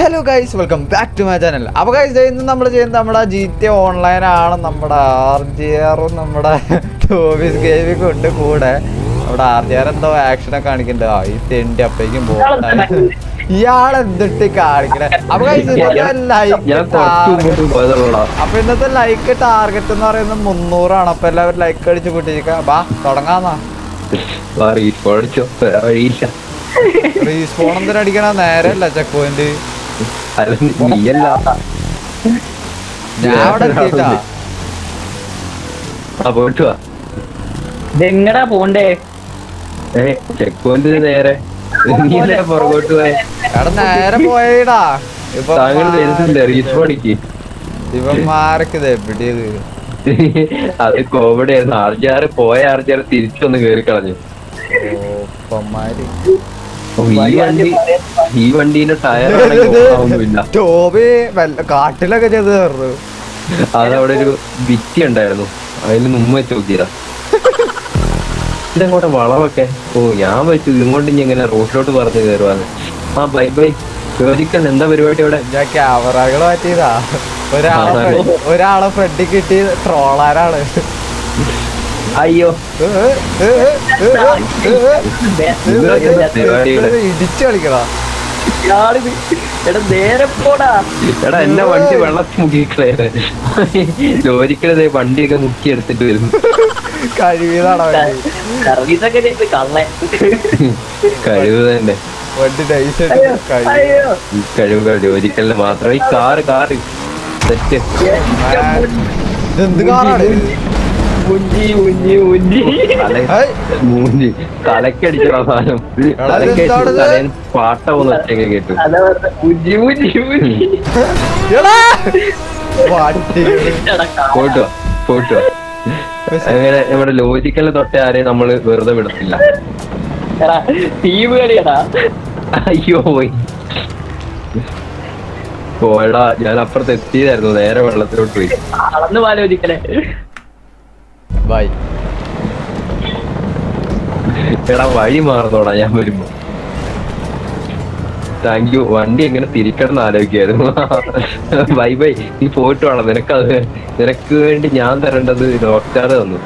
Hello guys welcome back to my channel അപ്പോൾ guys ഇന്ന് നമ്മൾ ചെയ്യുന്നത് നമ്മുടെ ജി ടി ഓൺലൈൻ ആണ് നമ്മുടെ ആർ ജി ആറും നമ്മുടെ ടോബീസ് ഗെയിമിംഗ് ഉണ്ട് കൂടെ നമ്മുടെ ആർ ജി ആർ എന്തോ ആക്ഷനൊക്കെ കാണിക്കുന്നുണ്ട് ആ ഈ തെണ്ടി അപ്പേക്കും പോകട്ടെ ഇയാൾ എന്തിട്ട് കാണിക്കണേ അപ്പൊ ഗൈസ് ഇന്നത്തെ ഞാൻ ലൈക്ക് കുറച്ച് മുമ്പോട്ട് പോയതുള്ളടാ അപ്പൊ ഇന്നത്തെ ലൈക്ക് ടാർഗറ്റ് എന്ന് പറയുന്നത് മുന്നൂറാണ് അപ്പൊ എല്ലാവരും ലൈക്ക് അടിച്ച് പൊട്ടിച്ചിരിക്കാം ബാ തുടങ്ങാന്നാ പഠിച്ചോ വേറെ വഴിയില്ല റീസ്പോൺ എന്തിനാ അടിക്കണ നേരെ അല്ല ചെക്ക് പോയിന്റ് അല്ല നീയല്ല ഞാൻ അവിടെ എത്തിയിട്ടാ ആ പോയിട്ട് വാ ഇതെങ്ങടാ പോണ്ടേ ഏ ചെക്ക് പോയിന്റ് നേരെ നീയല്ലേ പുറകോട്ട് പോയെ എടാ നേരെ പോയടാ ഇപ്പൊ താങ്കൾ വരുന്നില്ല റീസ്പോണിക്ക് ഇവന്മാരൊക്കെ ഇത് എവിടെയത് അത് കോമഡി ആയിരുന്നു ആർജാറ് പോയ ആർജാറ് തിരിച്ചൊന്ന് കേറി കളഞ്ഞു ഓപ്പന്മാര് ഓ, ഈ വണ്ടി ഈ വണ്ടീന്റെ ടയർ ഒന്നുമില്ല ടോബി വല്ല കാട്ടിലൊക്കെ ചെയ്ത് കയറുന്നു അതവിടെ ഒരു ഭിത്തി ഉണ്ടായിരുന്നു അതിൽ മുമ്പ് വെച്ച് നോക്കിയതാ ഇതങ്ങോട്ടെ വളവൊക്കെ ഓ ഞാൻ വെച്ചു ഇങ്ങോട്ട് ഇനി എങ്ങനെ റോഡിലോട്ട് പറഞ്ഞു കയറുവാന്ന് ആ ബൈ ബൈ ചോദിക്കൽ എന്താ പരിപാടി അവിടെ ഞാൻ ക്യാമറകൾ മാറ്റിയതാ ഒരാളെ ആ, ഫ്ര- ഒരാളെ ഫ്രണ്ടിൽ കിട്ടി ട്രോളാരാണ് അയ്യോ ഇടിച്ചു കളിക്കടാ ഇയാളിത് എടാ നേരെ പോടാ എടാ എന്നെ വണ്ടി വെള്ളത്തിൽ മുക്കിക്കളേ ചോദിക്കലതേ വണ്ടിയൊക്കെ മുക്കി എടുത്തിട്ട് വരുന്നു കഴിവിയതാണ് വണ്ടി സർവീസൊക്കെ ചെയ്ത് കള്ളെ കഴിവ് തന്നെ വണ്ടി നൈസ് കഴിവ് അയ്യോ ഈ കഴിവുകൾ ചോദിക്കലിന് മാത്രം ഈ കാറ് കാറ് സെറ്റ് എന്ത് കാറാണ് ഉഞ്ചി ഉഞ്ചി ഉഞ്ചി തല ഹേയ്, മൂഞ്ചി തലക്കടിച്ചടാ സാധനം എടാ, തലക്കടിച്ച് ഇതെന്താണിത്? തലേന്ന് പാട്ട പോകുന്ന ഒച്ചയൊക്കെ കേട്ടു അതാ പറഞ്ഞെ, ഉഞ്ചി ഉഞ്ചി ഉഞ്ചി എടാ വണ്ടികള്. എടാ, കാ- പോയിട്ട് വാ പോയിട്ട് വാ അങ്ങനെ നമ്മുടെ ലോജിക്കലിന് തൊട്ടേ ആരെയും നമ്മള് വെറുതെ വിടത്തില്ല എടാ ടീം കളിയടാ അയ്യോ പോയി പോയടാ ഞാൻ അപ്പുറത്ത് എത്തിയതായിരുന്നു നേരെ വെള്ളത്തിലോട്ട് പോയി അളന്ന് ആലോചിക്കലേ ബൈ എടാ വഴി മാറുന്നോടാ ഞാൻ വരുമ്പോ താങ്ക് യു വണ്ടി എങ്ങനെ തിരിക്കണം ആലോചിക്കായിരുന്നു ബൈ ബൈ നീ പോയിട്ട് വേണം നിനക്കത് നിനക്ക് വേണ്ടി ഞാൻ തരേണ്ടത് ഡോക്ടർ തന്നു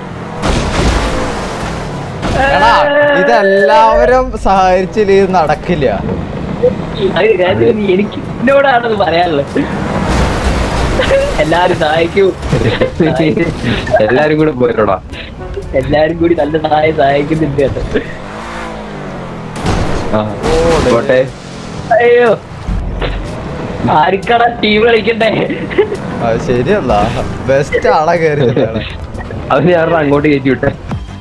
എടാ ഇതെല്ലാവരും സഹകരിച്ചില്ല ഇത് നടക്കില്ല അത് കാര്യം നീ എനിക്ക് എന്നോടാണത് പറയാനുള്ളത് എല്ലാരും സഹായിക്കൂ എല്ലാരും കൂടെ പോയിട്ടോടാ എല്ലാരും കൂടി നല്ല സഹായം സഹായിക്കുന്നുണ്ട് കേട്ടോ ആ പോട്ടെ അയ്യോ ആർക്കടാ ടീം കളിക്കണ്ടേ അത് ശരിയല്ല ബെസ്റ്റ് ആളെ കയറി അത് ഞാൻ അങ്ങോട്ട് കയറ്റി വിട്ടെ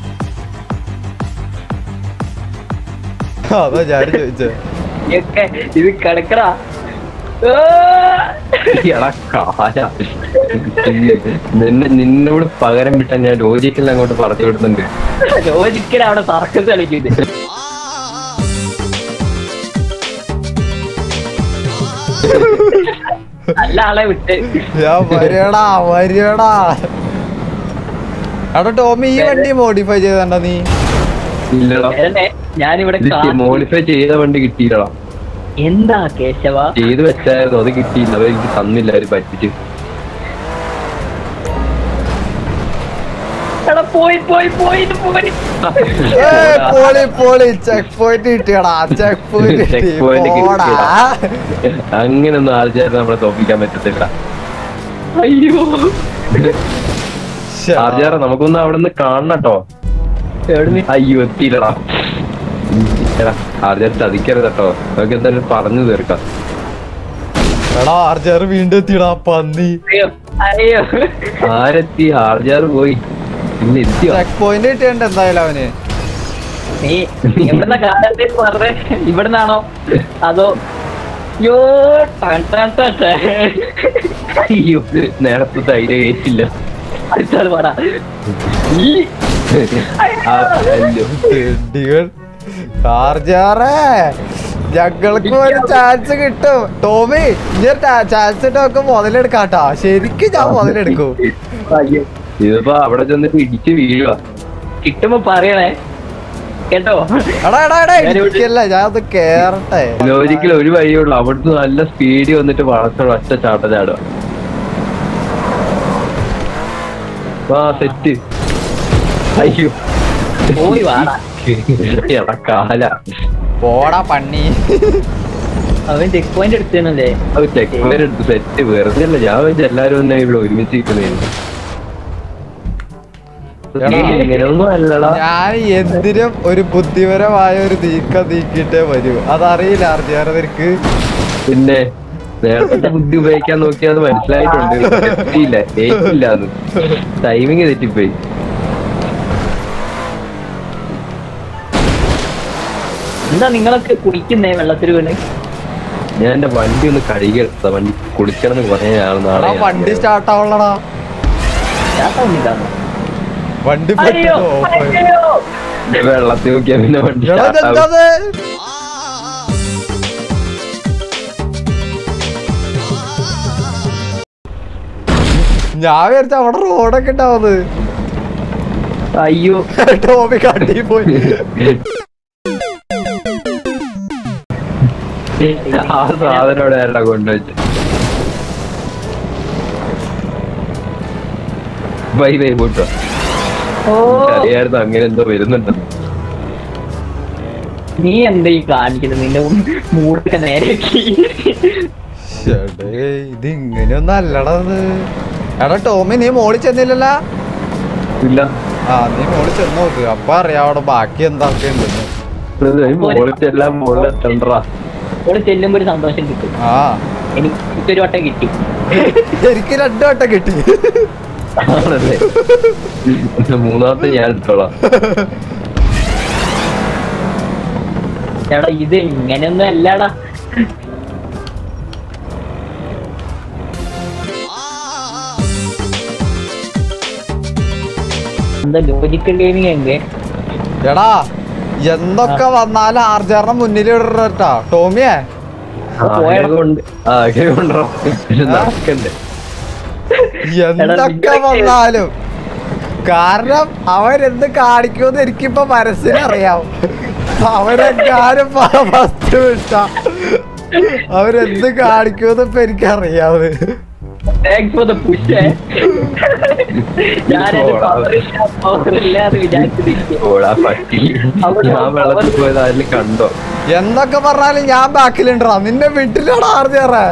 അതാ ഞാൻ ചോദിച്ചത് ഇതൊക്കെ ഇത് കിടക്കടാ ആ! എടാ കാല നിന്നെ നിന്നോട് പകരം വിട്ടാ ഞാൻ ലോജിക്കൽ അങ്ങോട്ട് പറഞ്ഞു വിടുന്നുണ്ട് ലോജിക്കൽ അവിടെ സർക്കസ് കളിക്കുന്നത് നല്ല ആളെ വിട്ട് ഞാൻ വരികടാ വരികടാ എടാ ടോമി ഈ വണ്ടി മോഡിഫൈ ചെയ്തണ്ട നീ ഇല്ലടാ വരണേ ഞാനിവിടെ കാ- മോഡിഫൈ ചെയ്ത വണ്ടി കിട്ടിയില്ലടാ എന്താ കേശവ ചെയ്ത് വെച്ചായിരുന്നു അത് കിട്ടിയില്ല അത് എനിക്ക് തന്നില്ല അവര് പറ്റിച്ച് എടാ പോയി പോയി പോയി ഇത് പോയി ഏയ്, പോളി പോളി ചെക്ക് പോയിന്റ് കിട്ടിയടാ ചെക്ക് പോയിന്റ് Check കിട്ടി point പോടാ കിട്ടിയടാ. അങ്ങനൊന്നും ആർജാർ നമ്മളെ തോപ്പിക്കാൻ പറ്റത്തില്ല അയ്യോ ശ്ശെ. ആർജാറ നമുക്കൊന്ന് അവിടെ നിന്ന് കാണണട്ടോ എവിടുന്ന് അയ്യോ എത്തിയില്ലടാ എടാ ആർജാർ ചതിക്കരുത് കേട്ടോ നമുക്ക് എന്തായാലും പറഞ്ഞു തീർക്കാം എടാ ആർജർ വീണ്ടും എത്തിയടാ പന്നി അയ്യോ അയ്യോ ആരെത്തി ആർജാർ പോയി ഇന്ന് എത്തിയോ ചെക്ക് പോയിന്റ് കിട്ടിയുണ്ട് എന്തായാലും അവന് നീ എവിടുന്ന കാലത്തേക്ക് പറഞ്ഞേ ഇവിടുന്നാണോ അതോ യോ ടൺ ടൺ ടൺ ടൺ. അയ്യോ നേരത്തെ ധൈര്യം ഏറ്റില്ല അടുത്തത് പറ ഈ ആ, അയ്യോ. തെണ്ടികൾ ആർജാറേ ഞങ്ങൾക്ക് ഒരു ചാൻസ് കിട്ടും ടോമി ഇനി ചാൻസ് ഇട്ടൊക്കെ മുതലെടുക്കാട്ടാ ശരിക്കും ഞാൻ മുതലെടുക്കും അയ്യോ ഇതിപ്പോ അവിടെ ചെന്നിട്ട് ഇടിച്ച് വീഴുക കിട്ടുമ്പോ പറയണേ കേട്ടോ എടാ എടാ എടാ ഞാനിവിടെ- ഇരിക്കല്ല ഞാൻ ഒന്ന് കേറട്ടെ ലോജിക്കൽ ഒരു വഴിയുള്ളൂ അവിടുന്ന് നല്ല സ്പീഡിൽ വന്നിട്ട് വളർച്ച ഒറ്റ ചാട്ട ചാടുക ആ സെറ്റ് അയ്യോ പോയി വാടാ എടാ കാല പോടാ പണ്ണി അവൻ ചെക്ക് പോയിന്റ് എടുത്തല്ലേ അത് ചെക്കന്മാരെ എടുത്ത് സെറ്റ് വെറുതെ അല്ല ഞാൻ വെച്ച് എല്ലാരും തന്നെ ഇവിടെ ഒരുമിച്ച് നിൽക്കുന്നതിന് എടാ. ഇങ്ങനെയൊന്നും അല്ലടാ ഞാൻ എന്തിനും ഒരു ബുദ്ധിപരമായ ഒരു നീക്കം നീക്കിയിട്ടേ വരൂ അതറിയില്ല ആർജിയാറ് നിനക്ക് പിന്നെ നേരത്തെ ബുദ്ധി ഉപയോഗിക്കാൻ നോക്കിയത് മനസ്സിലായിട്ടുണ്ട് എത്തിയില്ല ഏറ്റില്ല അത് ടൈമിങ് തെറ്റിപ്പോയി എന്താ നിങ്ങളൊക്കെ കുടിക്കുന്നേ വെള്ളത്തിൽ വീണ് ഞാൻ എന്റെ വണ്ടി ഒന്ന് കഴുകിയെടുത്ത വണ്ടി കുളിക്കണം എന്ന് കുറേ ആൾ എടാ നാളെ വണ്ടി സ്റ്റാർട്ട് ആവണടാ ചേട്ടാ വണ്ടി അയ്യോ പെട്ടെന്ന് off ആയി. അയ്യോ വെള്ളത്തിൽ നോക്കിയാ പിന്നെ വണ്ടി എടാ start ആവും. ഇതെന്താത്? ഞാൻ വിചാരിച്ച അവിടെ റോഡൊക്കെ ഉണ്ടാവുന്നത് അയ്യോ ടോമി കണ്ടി പോയി ആ സാധനം അവിടെ ആരുടെ കൊണ്ടുവച്ച് ബൈ ബൈ പോട്ടോ ഓ അറിയായിരുന്നു അങ്ങനെ എന്തോ വരുന്നുണ്ട് നീ എന്താ ഈ കാണിക്കുന്നത് നിന്റെ മൂടൊക്കെ നേരെയാക്കി ശ്ശെടേ, ഇത് ഇങ്ങനെയൊന്നും അല്ലടാ ഇത് എടാ ടോമി നീ മോളിൽ ചെന്നില്ലല്ലോ ഇല്ല ആ നീ മോളിൽ ചെന്ന് നോക്ക് അപ്പൊ അറിയാം അവിടെ ബാക്കി എന്തൊക്കെ ഉണ്ടെന്ന് മോളിച്ചെല്ലാം മോളിലെത്തണ്ടാ ഇവിടെ ചെല്ലുമ്പോ ഒരു സന്തോഷം കിട്ടും ആ എനിക്ക് ഒരു വട്ടം കിട്ടി എനിക്ക് രണ്ടു വട്ടം കിട്ടി ആണല്ലേ മൂന്നാമത്തെ ഞാൻ എടുത്തോളാം എടാ ഇത് ഇങ്ങനെയൊന്നും അല്ലടാ എന്താ ലോജിക്കൽ ഗെയിമിംഗ് എങ്കെ എടാ എന്തൊക്കെ വന്നാലും ആർജാറിന്റെ മുന്നിൽ ഇടട്ടാ ടോമിയെ ആകെ കൊണ്ട് ആകെ കൊണ്ടോ നടക്കണ്ടേ എന്തൊക്കെ വന്നാലും കാരണം അവരെന്ത് കാണിക്കുമെന്ന് എനിക്കിപ്പോ മനസ്സിനറിയാം അവരെങ്ങാനും ഫസ്റ്റ് വിട്ട അവരെന്ത് കാണിക്കുമെന്ന് ഇപ്പൊ എനിക്കറിയാവ് താങ്ക്സ് ഫോർ ദ പുഷ് ഞാനത് പവറില്ലാതെ വിചാരിച്ചിരിക്കും ഓടാ പറ്റി ഞാൻ വെള്ളത്തിൽ പോയത് അതിൽ കണ്ടോ എന്തൊക്കെ പറഞ്ഞാലും ഞാൻ ബാക്കിലുണ്ടാ നിന്നെ വീട്ടിലാണ് ആർജാറേ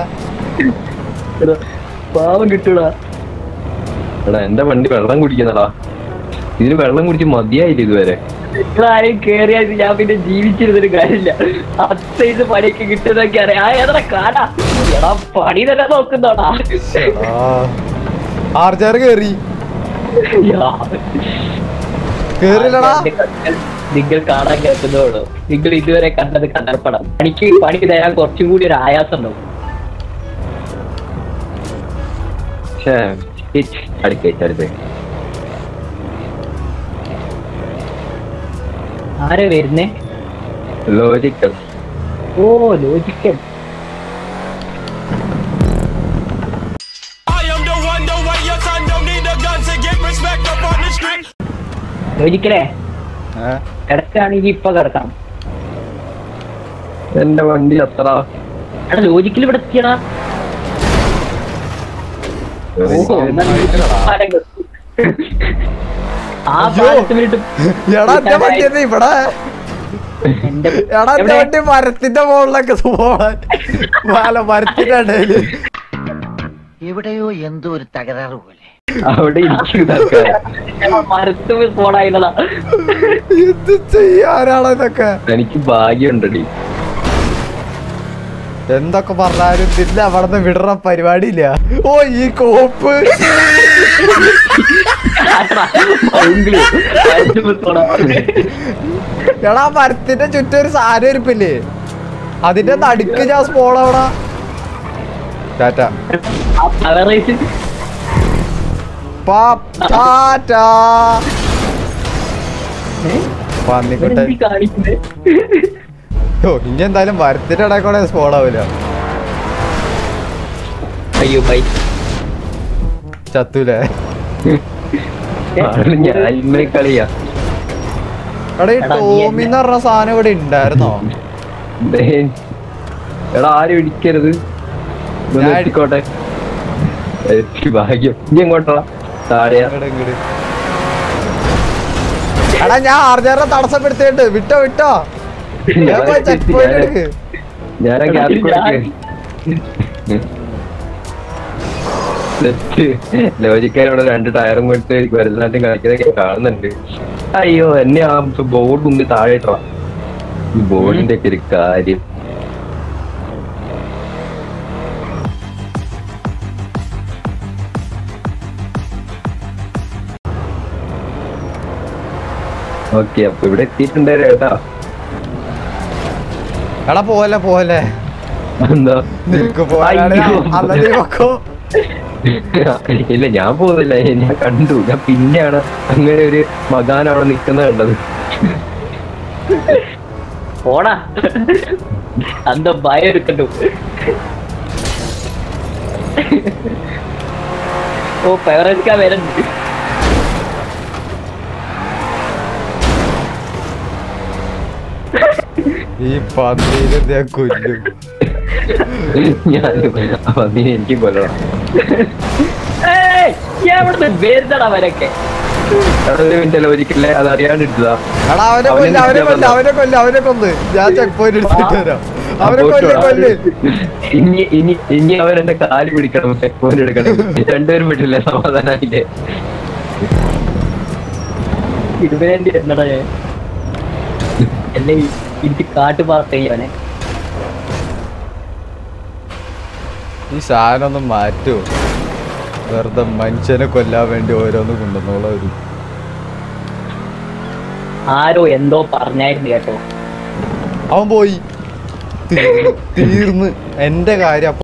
പാവം കിട്ടൂടാ എടാ എന്റെ വണ്ടി വെള്ളം കുടിക്കുന്നടാ ഇതിന് വെള്ളം കുടിച്ച് മതിയായില്ല ഇതുവരെ നിങ്ങളാരെയും കേറിയാൽ ഞാൻ പിന്നെ ജീവിച്ചിരുന്നൊരു കാര്യമില്ല അത്തൈത് പണിയൊക്കെ കിട്ടുന്നൊക്കെ അറിയാം ആ ഏതാ കാടാ എടാ പണി തന്നെ നോക്കുന്നോടാ ആർജാർ കേറി കേറില്ലടാ നിങ്ങൾ കാണാൻ കേൾക്കുന്നോളൂ നിങ്ങൾ ഇതുവരെ കണ്ടത് കണ്ടർപ്പണം പണിക്ക് പണി തരാൻ കുറച്ചും കൂടി ഒരു ആയാസം ഉണ്ടാവും പക്ഷേ അടുക്കേ അടുത്തേ ആരാ വരുന്നേ ലോജിക്കൽ ഓ logical I am the one, the way your son don't need a gun to get respect up on the street. ലോജിക്കലേ കിടക്കുകയാണെങ്കിൽ ഇപ്പൊ കിടക്കാം എന്റെ വണ്ടി അത്ര എടാ ലോജിക്കൽ ഇവിടെ എത്തിയടാ ഓഹോ എന്നാ പാലം കെട്ടു. ആ അയ്യോ. പാലത്തിലിട്ട് എടാ എന്റെ വണ്ടി എന്താ ഇവിടെ എന്റെ എടാ എന്റെ എവിടെ? വണ്ടി മരത്തിന്റെ മുകളിലൊക്കെ പോവാൻ മാല മരത്തിന്റെ ഇടയില് എവിടെയോ എന്തോ ഒരു തകരാറ് പോലെ അവിടെ ഇരിക്കുന്ന മരത്ത് പോണായിരുന്നതാ എന്ത് ചെയ്യാനാണ് ഇതൊക്കെ എനിക്ക് ഭാഗ്യമുണ്ടടി എന്തൊക്കെ പറഞ്ഞാലും ഇതില്ല അവിടെ വിടുന്ന പരിപാടിയില്ല ഓ ഈ കോപ്പ് എടാ മരത്തിന്റെ ചുറ്റും ഒരു സാധനം ഇരിപ്പില്ലേ അതിന്റെ നടുക്ക് ഞാൻ സ്പോൾ അവിടെ ടാറ്റ പാ- ടാറ്റാ പന്നിക്കുട്ടെ ഓ ഇനി എന്തായാലും മരത്തിന്റെ ഇടയിൽ കൂടെ സ്പോൾ ആവില്ല അയ്യോ ബൈ ചത്തൂലേ ആള് ഞാൻ ഇന്നലെ കളിയാ എടാ ഈ എടാ, നീ ടോമി എന്ന് പറഞ്ഞ സാധനം ഇവിടെ ഉണ്ടായിരുന്നോ ദേ, എടാ ആരും ഇടിക്കരുത് ഇതൊന്ന് ഞാൻ- എത്തിക്കോട്ടെ എനിക്ക് ഭാഗ്യം ഇനി എങ്ങോട്ടാ താഴെയാ ഇങ്ങട് ഇങ്ങട്. എടാ ഞാൻ ആർജാറെ തടസ്സപ്പെടുത്തിയിട്ട് വിട്ടോ വിട്ടോ ഞാൻ പോയി check point എടുക്ക്. ഞാൻ ഗ്യാസ് ലോജിക്കാരോടെ രണ്ട് ടയറും കൊടുത്ത് വരുന്നാട്ടും കളിക്കുന്നതൊക്കെ കാണുന്നുണ്ട് അയ്യോ എന്നെ ആ ബോർഡ് ഒന്ന് താഴെ ഇട്ടാ ഈ ബോർഡിന്റെ ഒക്കെ ഒരു കാര്യം ഓക്കെ അപ്പൊ ഇവിടെ എത്തിയിട്ടുണ്ടായിരുന്നു കേട്ടാ എടാ പോലെ പോലെ എന്താ നിനക്ക് പോകാനാണ് അയ്യോ. അല്ല നീ വെക്കോ ഇല്ല ഞാൻ പോകുന്നില്ല ഞാൻ കണ്ടു ഞാൻ പിന്നെയാണ് അങ്ങനെ ഒരു മകാൻ അവിടെ നിൽക്കുന്നത് കണ്ടത് പോടാ അന്ത ഭയം എടുക്കണ്ടു ഓ ഫേവറേറ്റ് വരുന്നുണ്ട് ഈ പന്തീര് ഞാൻ കൊല്ലും ഞാൻ അപ്പൊ അതിനെ എനിക്ക് കൊല്ലണം ഏയ്, ഞാൻ ഇവിടുന്ന് വരുന്നടാ വരക്കെ അതൊരു മിനിറ്റ് ലോജിക്കല്ലേ അത് അറിയാണ്ടിരുന്നതാ എടാ അവനെ കൊല്ല അവനെ കൊല്ല അവനെ കൊല്ല അവനെ കൊന്ന് ഞാൻ ചെക്ക് പോയിന്റ് എടുത്തിട്ട് വരാം അവനെ കൊല്ല് കൊല്ല് ഇനി ഇനി ഇനി അവൻ എന്റെ കാല് പിടിക്കണം ഫോൺ എടുക്കണം രണ്ടുപേരും വിട്ടില്ലേ സമാധാനായില്ലേ ഇതിനുവേണ്ടി എന്നടാ ഞാൻ എന്നെ ഈ- എനിക്ക് കാട്ടു പാർട്ട് ചെയ്യാനെ ഈ സാധനം ഒന്ന് മാറ്റൂ വെറുതെ മനുഷ്യനെ കൊല്ലാൻ വേണ്ടി ഓരോന്ന് കൊണ്ടുവന്നോളാം ഒരു ആരോ എന്തോ പറഞ്ഞായിരുന്നു കേട്ടോ അവൻ പോയി തീർന്ന് തീർന്ന് എന്റെ കാര്യം അപ്പൊ